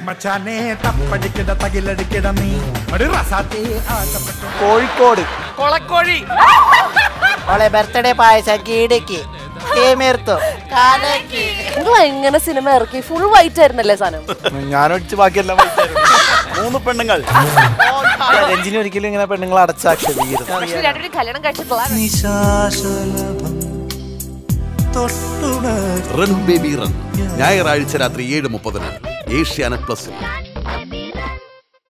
മച്ചാനെ തപ്പടിക്കിട തകിലടിക്കിട നീ ഒരു റസാത്തെ ആശപ്പെട്ടു കോഴിക്കോട് കൊളക്കോഴി ഓളെ ബർത്ത്ഡേ പായസം കീടക്ക് കേമേർത്തു കാലക്ക് നിങ്ങൾ എങ്ങനെ സിനിമ ഇറക്കി ഫുൾ വൈറ്റ് ആയിരുന്നല്ലേ സാധനം ഞാനൊഴിച്ച് ബാക്കിയെല്ലാം മൂന്ന് പെണ്ണുങ്ങൾ രഞ്ജിനി ഒരിക്കലും ഇങ്ങനെ പെണ്ണുങ്ങൾ അടച്ചാക്ഷരീകരുത് പക്ഷെ രണ്ടുപേരും കല്യാണം കഴിച്ചിട്ടുള്ള റൺ ബേബി റൺ ഞായറാഴ്ച രാത്രി ഏഴ് മുപ്പതിന് ഏഷ്യാനെറ്റ് പ്ലസ്